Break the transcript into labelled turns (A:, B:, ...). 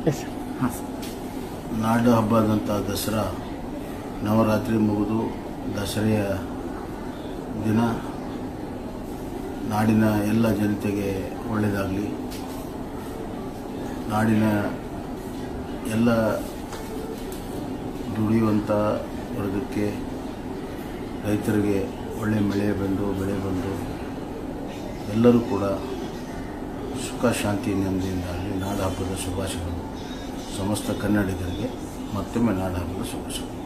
A: S
B: ಹಾಂ sir
C: ನಾಡ ಹಬ್ಬದಂಥ ದಸರಾ ನವರಾತ್ರಿ ಮುಗಿದು ದಸರೆಯ ದಿನ ನಾಡಿನ ಎಲ್ಲ ಜನತೆಗೆ ಒಳ್ಳೆಯದಾಗಲಿ ನಾಡಿನ ಎಲ್ಲ ದುಡಿಯುವಂಥ ವರ್ಗಕ್ಕೆ ರೈತರಿಗೆ ಒಳ್ಳೆ ಮಳೆ ಬಂದು ಬೆಳೆ ಬಂದು ಎಲ್ಲರೂ ಕೂಡ ಸುಖ ಶಾಂತಿ ನೆಮ್ಮದಿಯಿಂದಾಗಲಿ ನಾಡ ಹಬ್ಬದ ಶುಭಾಶಯಗಳು ಸಮಸ್ತ ಕನ್ನಡಿಗರಿಗೆ ಮತ್ತೊಮ್ಮೆ ನಾಡ ಹಬ್ಬದ ಶುಭಾಶಯಗಳು